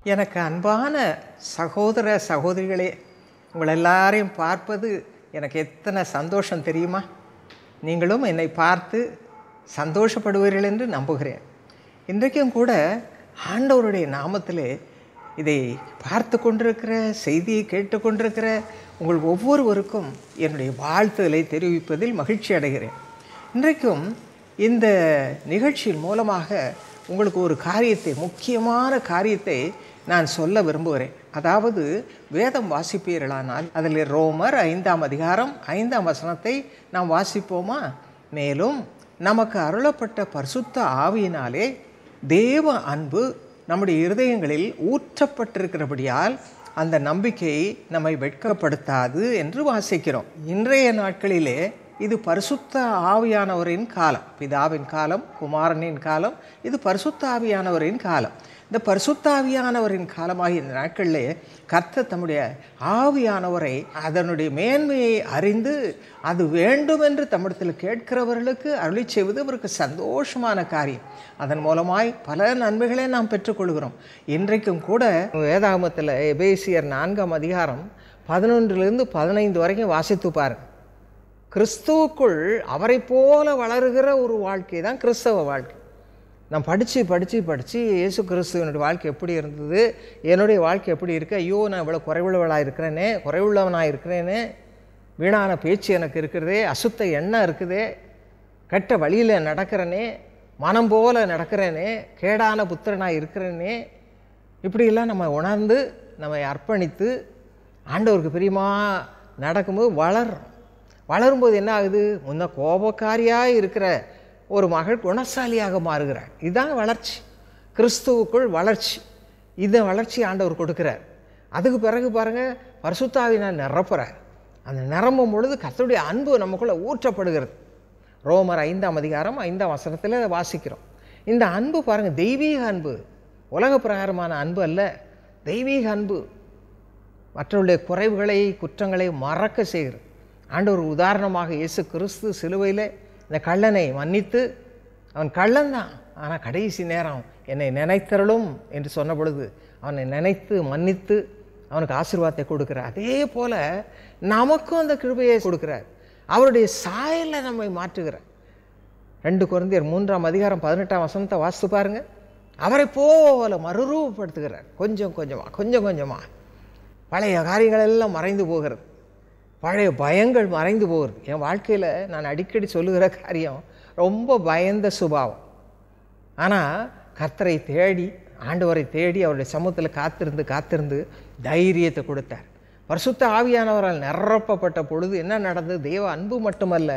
எனக்கு அன்பான சகோதர சகோதரிகளே உங்கள் எல்லாரையும் பார்ப்பது எனக்கு எத்தனை சந்தோஷம் தெரியுமா நீங்களும் என்னை பார்த்து சந்தோஷப்படுவீர்கள் என்று நம்புகிறேன் இன்றைக்கும் கூட ஆண்டவருடைய நாமத்திலே இதை பார்த்து கொண்டிருக்கிற செய்தியை கேட்டுக்கொண்டிருக்கிற உங்கள் ஒவ்வொருவருக்கும் என்னுடைய வாழ்த்துதலை தெரிவிப்பதில் மகிழ்ச்சி அடைகிறேன் இன்றைக்கும் இந்த நிகழ்ச்சியின் மூலமாக உங்களுக்கு ஒரு காரியத்தை முக்கியமான காரியத்தை நான் சொல்ல விரும்புகிறேன் அதாவது வேதம் வாசிப்பீர்களானால் அதில் ரோமர் ஐந்தாம் அதிகாரம் ஐந்தாம் வசனத்தை நாம் வாசிப்போமா மேலும் நமக்கு அருளப்பட்ட பரிசுத்த ஆவியினாலே தேவ அன்பு நம்முடைய இருதயங்களில் ஊற்றப்பட்டிருக்கிறபடியால் அந்த நம்பிக்கை நம்மை வெட்கப்படுத்தாது என்று வாசிக்கிறோம் இன்றைய நாட்களிலே இது பரிசுத்த ஆவியானவரின் காலம் பிதாவின் காலம் குமாரனின் காலம் இது பரிசுத்த ஆவியானவரின் காலம் இந்த பரிசுத்த ஆவியானவரின் காலமாகிய இந்த நாட்களிலே கர்த்தர் தம்முடைய ஆவியானவரை அதனுடைய மேன்மையை அறிந்து அது வேண்டும் என்று தமிழத்தில் கேட்கிறவர்களுக்கு அருளி செய்வது அவருக்கு சந்தோஷமான காரியம் அதன் மூலமாய் பல நன்மைகளை நாம் பெற்றுக்கொள்கிறோம் இன்றைக்கும் கூட வேதாகமத்தில் எபேசியர் நான்காம் அதிகாரம் பதினொன்றிலிருந்து பதினைந்து வரைக்கும் வாசித்து பாருங்கள் கிறிஸ்துவுக்குள் அவரை போல வளருகிற ஒரு வாழ்க்கை தான் கிறிஸ்தவ வாழ்க்கை நான் படித்து படித்து படித்து இயேசு கிறிஸ்துவனுடைய வாழ்க்கை எப்படி இருந்தது என்னுடைய வாழ்க்கை எப்படி இருக்குது ஐயோ நான் இவ்வளோ குறைவுள்ளவளாக இருக்கிறேனே குறைவுள்ளவனாக இருக்கிறேனே வீணான பேச்சு எனக்கு இருக்கிறதே அசுத்த எண்ணம் இருக்குதே கெட்ட வழியில் நடக்கிறேனே மனம் போல நடக்கிறேனே கேடான புத்திரனாக இருக்கிறேனே இப்படியெல்லாம் நம்ம உணர்ந்து நம்மை அர்ப்பணித்து ஆண்டவருக்கு பிரியமா நடக்கும்போது வளர்றோம் வளரும்போது என்ன ஆகுது முன்ன கோபக்காரியாக இருக்கிற ஒரு மகள் குணசாலியாக மாறுகிறார் இதுதான் வளர்ச்சி கிறிஸ்துவுக்குள் வளர்ச்சி இந்த வளர்ச்சி ஆண்டவர் கொடுக்குறார் அதுக்கு பிறகு பாருங்கள் பரிசுத்தாவினால் நிரப்புறார் அந்த நிரம்பும் பொழுது கர்த்தருடைய அன்பு நமக்குள்ளே ஊற்றப்படுகிறது ரோமர் ஐந்தாம் அதிகாரம் ஐந்தாம் வசனத்தில் வாசிக்கிறோம் இந்த அன்பு பாருங்கள் தெய்வீக அன்பு உலக பிரகாரமான அன்பு அல்ல தெய்வீக அன்பு மற்றவருடைய குறைவுகளை குற்றங்களை மறக்க செய்கிறது ஆண்டவர் உதாரணமாக இயேசு கிறிஸ்து சிலுவையில் இந்த கள்ளனை மன்னித்து அவன் கள்ளன்தான் ஆனால் கடைசி நேரம் என்னை நினைத்தரலும் என்று சொன்ன பொழுது அவனை நினைத்து மன்னித்து அவனுக்கு ஆசீர்வாதத்தை கொடுக்குறார் அதே போல் நமக்கும் அந்த கிருபையை கொடுக்குறார் அவருடைய சாயலை நம்மை மாற்றுகிறார் ரெண்டு குழந்தையர் மூன்றாம் அதிகாரம் பதினெட்டாம் வசனத்தை வாசித்து பாருங்கள் அவரை போல மறுரூபப்படுத்துகிறார் கொஞ்சம் கொஞ்சமாக கொஞ்சம் கொஞ்சமாக பழைய காரியங்கள் எல்லாம் மறைந்து போகிறது பழைய பயங்கள் மறைந்து போகிறது என் வாழ்க்கையில் நான் அடிக்கடி சொல்லுகிற காரியம் ரொம்ப பயந்த சுபாவம் ஆனால் கர்த்தரை தேடி ஆண்டவரை தேடி அவருடைய சமூகத்தில் காத்திருந்து காத்திருந்து தைரியத்தை கொடுத்தார் பரிசுத்த ஆவியானவரால் நிரப்பப்பட்ட பொழுது என்ன நடந்தது தெய்வ அன்பு மட்டுமல்ல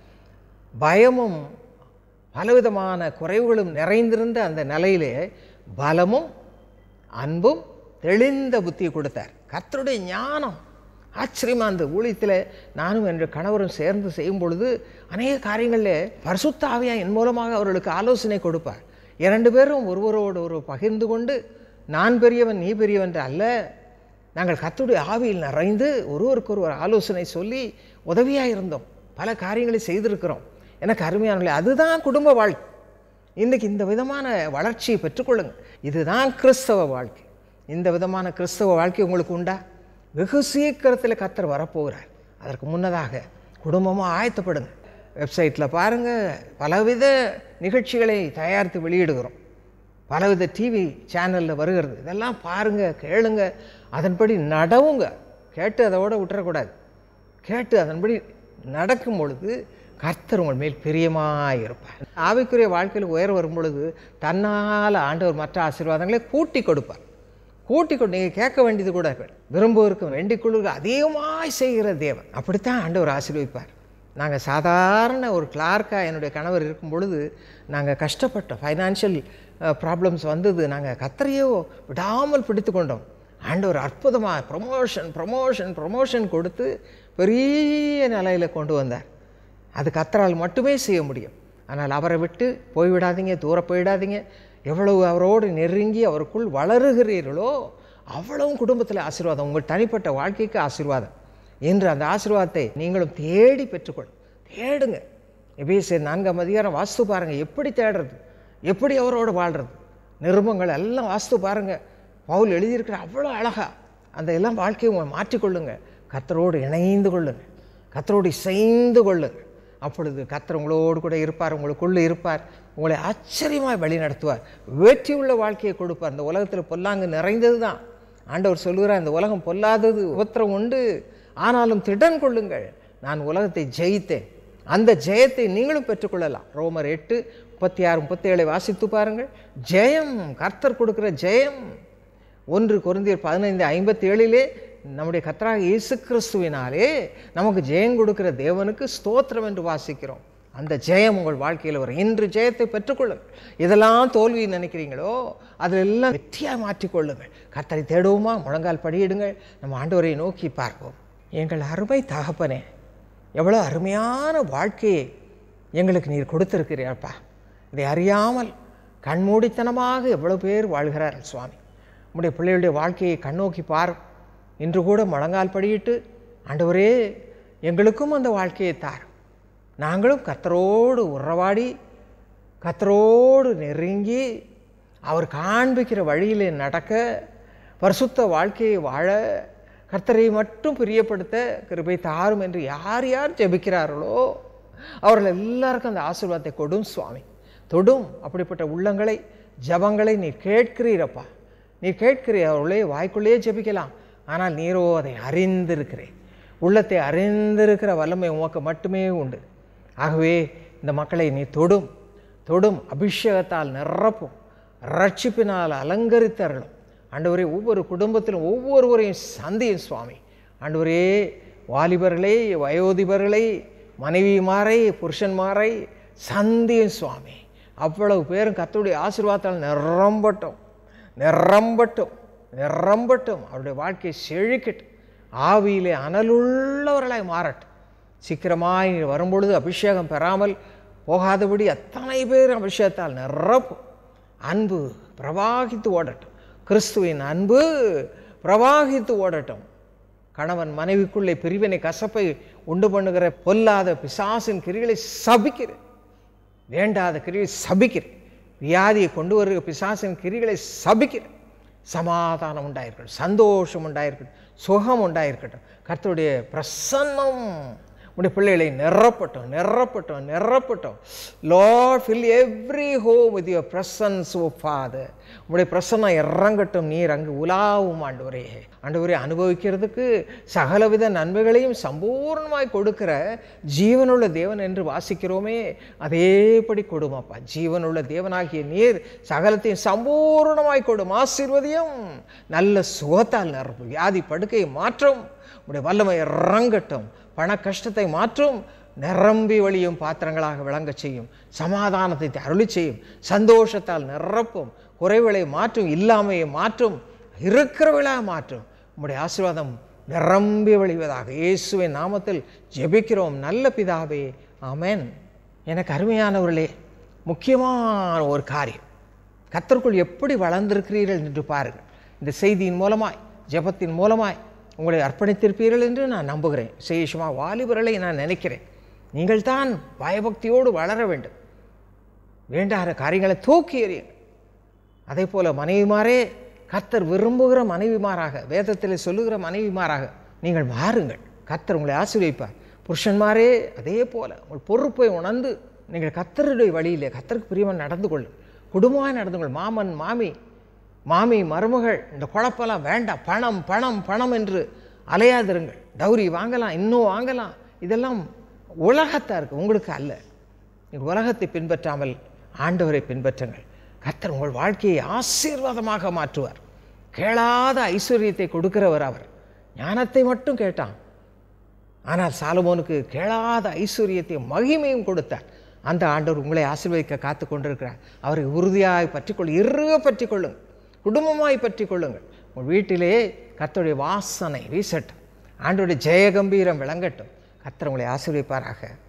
பயமும் பலவிதமான குறைவுகளும் நிறைந்திருந்த அந்த நிலையிலே பலமும் அன்பும் தெளிந்த புத்தியை கொடுத்தார் கர்த்தருடைய ஞானம் ஆச்சரியமாக அந்த ஊழியத்தில் நானும் என்ற கணவரும் சேர்ந்து செய்யும் பொழுது அநேக காரியங்களில் பரிசுத்த ஆவியா என் மூலமாக அவர்களுக்கு ஆலோசனை கொடுப்பார் இரண்டு பேரும் ஒருவரோடு ஒரு பகிர்ந்து கொண்டு நான் பெரியவன் நீ பெரியவன் அல்ல நாங்கள் கத்துடைய ஆவியில் நிறைந்து ஒருவருக்கு ஒருவர் ஆலோசனை சொல்லி உதவியாக இருந்தோம் பல காரியங்களை செய்திருக்கிறோம் எனக்கு அருமையானவர்களே அதுதான் குடும்ப வாழ்க்கை இன்றைக்கி இந்த விதமான வளர்ச்சியை பெற்றுக்கொள்ளுங்கள் இதுதான் கிறிஸ்தவ வாழ்க்கை இந்த விதமான கிறிஸ்தவ வாழ்க்கை உங்களுக்கு உண்டா வெகு சீக்கிரத்தில் கத்தர் வரப்போகிறார் அதற்கு முன்னதாக குடும்பமாக ஆயத்தப்படுங்க வெப்சைட்டில் பாருங்கள் பலவித நிகழ்ச்சிகளை தயாரித்து வெளியிடுகிறோம் பலவித டிவி சேனலில் வருகிறது இதெல்லாம் பாருங்கள் கேளுங்க அதன்படி நடவுங்க கேட்டு அதோட விட்டுறக்கூடாது கேட்டு அதன்படி நடக்கும் பொழுது கர்த்தர் உங்கள் மேல் பிரியமாக இருப்பார் ஆவிக்குரிய வாழ்க்கையில் உயர் வரும் பொழுது தன்னால் ஆண்டவர் மற்ற ஆசீர்வாதங்களை கூட்டி கொடுப்பார் கூட்டி கொண்டு நீங்கள் கேட்க வேண்டியது கூட விரும்புவருக்கு வேண்டிக் கொள்ளுக்கு அதிகமாக செய்கிற தேவன் அப்படித்தான் ஆண்டவர் ஆசீர்வதிப்பார் நாங்கள் சாதாரண ஒரு கிளார்க்காக என்னுடைய கணவர் இருக்கும் பொழுது நாங்கள் கஷ்டப்பட்டோம் ஃபைனான்ஷியல் ப்ராப்ளம்ஸ் வந்தது நாங்கள் கத்தரையோ விடாமல் பிடித்து கொண்டோம் ஆண்டவர் அற்புதமாக ப்ரொமோஷன் ப்ரொமோஷன் ப்ரொமோஷன் கொடுத்து பெரிய நிலையில் கொண்டு வந்தார் அது கத்தரால் மட்டுமே செய்ய முடியும் ஆனால் அவரை விட்டு போய்விடாதீங்க தூர போயிடாதீங்க எவ்வளவு அவரோடு நெருங்கி அவருக்குள் வளருகிறீர்களோ அவ்வளவும் குடும்பத்தில் ஆசீர்வாதம் உங்கள் தனிப்பட்ட வாழ்க்கைக்கு ஆசீர்வாதம் என்று அந்த ஆசீர்வாதத்தை நீங்களும் தேடி பெற்றுக்கொள்ளும் தேடுங்க எபேசியர் நான்காம் அதிகாரம் வாஸ்து பாருங்கள் எப்படி தேடுறது எப்படி அவரோடு வாழ்கிறது நிருபங்கள் எல்லாம் வாஸ்து பாருங்கள் பவுல் எழுதியிருக்கிற அவ்வளோ அழகா அந்த எல்லாம் வாழ்க்கையை உங்களை மாற்றிக்கொள்ளுங்க கத்தரோடு இணைந்து கொள்ளுங்க கத்தரோடு இசைந்து கொள்ளுங்க அப்பொழுது கத்தர் உங்களோடு கூட இருப்பார் உங்களுக்குள்ளே இருப்பார் உங்களை ஆச்சரியமாக வழி நடத்துவார் வெற்றி உள்ள வாழ்க்கையை கொடுப்பார் இந்த உலகத்தில் பொல்லாங்கு நிறைந்தது தான் ஆண்டவர் சொல்லுகிறார் இந்த உலகம் பொல்லாதது உபத்திரம் உண்டு ஆனாலும் திடன் கொள்ளுங்கள் நான் உலகத்தை ஜெயித்தேன் அந்த ஜெயத்தை நீங்களும் பெற்றுக்கொள்ளலாம் ரோமர் எட்டு முப்பத்தி ஆறு முப்பத்தி ஏழை வாசித்து பாருங்கள் ஜெயம் கர்த்தர் கொடுக்குற ஜெயம் ஒன்று குருந்தியர் பதினைந்து ஐம்பத்தி ஏழிலே நம்முடைய கர்த்தராக இயேசு கிறிஸ்துவினாலே நமக்கு ஜெயம் கொடுக்கிற தேவனுக்கு ஸ்தோத்திரம் என்று வாசிக்கிறோம் அந்த ஜெயம் உங்கள் வாழ்க்கையில் வரும் இன்று ஜெயத்தை பெற்றுக்கொள்ளுங்கள் இதெல்லாம் தோல்வி நினைக்கிறீங்களோ அதிலெல்லாம் வெற்றியாக மாற்றிக்கொள்ளுங்கள் கர்த்தரை தேடுவோமா முழங்கால் படியிடுங்கள் நம்ம ஆண்டவரை நோக்கி பார்ப்போம் எங்கள் அருமை தகப்பனே எவ்வளோ அருமையான வாழ்க்கையை எங்களுக்கு நீர் கொடுத்திருக்கிறீர்ப்பா இதை அறியாமல் கண்மூடித்தனமாக எவ்வளோ பேர் வாழ்கிறார்கள் சுவாமி உம்முடைய பிள்ளைகளுடைய வாழ்க்கையை கண்ணோக்கி பார் இன்று கூட முழங்கால் படியிட்டு ஆண்டவரே எங்களுக்கும் அந்த வாழ்க்கையை தார் நாங்களும் கத்தரோடு உறவாடி கத்தரோடு நெருங்கி அவர் காண்பிக்கிற வழியிலே நடக்க பரிசுத்த வாழ்க்கையை வாழ கர்த்தரை மட்டும் பிரியப்படுத்த கிருபை தாரும் என்று யார் யார் ஜெபிக்கிறார்களோ அவர்கள் எல்லாருக்கும் அந்த ஆசீர்வாதத்தை கொடும் சுவாமி தொடும் அப்படிப்பட்ட உள்ளங்களை ஜபங்களை நீ கேட்கிறீரப்பா நீ கேட்கிறீர் அவர்களே வாய்க்குள்ளேயே ஜெபிக்கலாம் ஆனால் நீரோ அதை அறிந்திருக்கிறேன் உள்ளத்தை அறிந்திருக்கிற வல்லமை உமக்கு மட்டுமே உண்டு ஆகவே இந்த மக்களை நீ தொடும் தொடும் அபிஷேகத்தால் நிரப்பும் ரட்சிப்பினால் அலங்கரித்தரலும் ஆண்டவரே ஒவ்வொரு குடும்பத்திலும் ஒவ்வொருவரையும் சந்தியும் சுவாமி ஆண்டவரே வாலிபர்களை வயோதிபர்களை மனைவிமாரை புருஷன்மாரை சந்தியும் சுவாமி அவ்வளவு பேரும் கர்த்தருடைய ஆசீர்வாதத்தால் நிரம்பட்டும் நிரம்பட்டும் நிரம்பட்டும் அவருடைய வாழ்க்கை செழிக்கட்டும் ஆவியிலே அனலுள்ளவர்களாய் மாறட்டும் சீக்கிரமாய் நீர் வரும்பொழுது அபிஷேகம் பெறாமல் போகாதபடி அத்தனை பேர் அபிஷேகத்தால் நிரப்பும் அன்பு பிரவாகித்து ஓடட்டும் கிறிஸ்துவின் அன்பு பிரவாகித்து ஓடட்டும் கணவன் மனைவிக்குள்ளே பிரிவினை கசப்பை உண்டு பண்ணுகிற பொல்லாத பிசாசின் கிரிகளை சபிக்கிறேன் வேண்டாத கிரியை சபிக்கிறேன் வியாதியை கொண்டு வருகிற பிசாசின் கிரிகளை சபிக்கிறேன் சமாதானம் உண்டாயிருக்கட்டும் சந்தோஷம் உண்டாயிருக்கட்டும் சுகம் உண்டாயிருக்கட்டும் கர்த்தருடைய பிரசன்னம் உடைய பிள்ளைகளை நிரப்பட்டும் நிரப்பட்டும் நிரப்பட்டும் lord fill every home with your presence O father உடைய பிரசன்னம் இறங்கட்டும் நீர் அங்கு உலாவும் ஆண்டவரே ஆண்டவரே அனுபவிக்கிறதுக்கு சகலவித நன்மைகளையும் சம்பூர்ணமாய் கொடுக்கிற ஜீவனுள்ள தேவன் என்று வாசிக்கிறோமே அதேபடி கொடுமாப்பா ஜீவனுள்ள தேவனாகிய நீர் சகலத்தையும் சம்பூர்ணமாய் கொடும் ஆசீர்வதியும் நல்ல சுகத்தால் நிரப்பும் வியாதி படுக்கையை மாற்றும் உடைய வல்லமை இறங்கட்டும் பண கஷ்டத்தை மாற்றும் நிரம்பி வழியும் பாத்திரங்களாக விளங்கச் செய்யும் சமாதானத்தை அருளி செய்யும் சந்தோஷத்தால் நிரப்பும் குறைவுகளை மாற்றும் இல்லாமையை மாற்றும் இருக்கிறவளாக மாற்றும் உம்முடைய ஆசீர்வாதம் நிரம்பி வழிவதாக இயேசுவின் நாமத்தில் ஜெபிக்கிறோம் நல்ல பிதாவே ஆமென் எனக்கு அருமையானவர்களே முக்கியமான ஒரு காரியம் கத்தருக்குள் எப்படி வளர்ந்திருக்கிறீர்கள் என்று பாருங்கள் இந்த செய்தியின் மூலமாய் ஜெபத்தின் மூலமாய் உங்களை அர்ப்பணித்திருப்பீர்கள் என்று நான் நம்புகிறேன் விசேஷமாக வாலிபர்களை நான் நினைக்கிறேன் நீங்கள் தான் பயபக்தியோடு வளர வேண்டும் வேண்டாத காரியங்களை தூக்கி எறியுங்கள் அதே போல் மனைவிமாரே கர்த்தர் விரும்புகிற மனைவிமாராக வேதத்தில் சொல்லுகிற மனைவிமாராக நீங்கள் மாறுங்கள் கர்த்தர் உங்களை ஆசீர்வதிப்பார் புருஷன்மாரே அதே போல் உங்கள் பொறுப்பை உணர்ந்து நீங்கள் கர்த்தருடைய வழியிலே கர்த்தருக்கு பிரியமாக நடந்து கொள்ளும் குடும்பமாக நடந்து கொள் மாமன் மாமி மாமி மருமகள் இந்த குழப்பெல்லாம் வேண்டாம் பணம் பணம் பணம் என்று அலையாதிருங்கள் டௌரி வாங்கலாம் இன்னும் வாங்கலாம் இதெல்லாம் உலகத்தாக இருக்குது உங்களுக்கு அல்ல நீங்கள் உலகத்தை பின்பற்றாமல் ஆண்டவரை பின்பற்றுங்கள் கர்த்தர் உங்கள் வாழ்க்கையை ஆசீர்வாதமாக மாற்றுவார் கேளாத ஐஸ்வர்யத்தை கொடுக்கிறவர் அவர் ஞானத்தை மட்டும் கேட்டான் ஆனால் சாலமோனுக்கு கேளாத ஐஸ்வர்யத்தையும் மகிமையும் கொடுத்தார் அந்த ஆண்டவர் உங்களை ஆசீர்வதிக்க காத்து கொண்டிருக்கிறார் அவரை உறுதியாய் பற்றிக்கொள் இறுக பற்றி கொள்ளுங்கள் குடும்பமாய் பற்றி கொள்ளுங்கள் உங்கள் வீட்டிலே கர்த்தருடைய வாசனை வீசட்டும் ஆண்டோடைய ஜெயகம்பீரம் விளங்கட்டும் கர்த்தர் உங்களை ஆசீர்வதிப்பாராக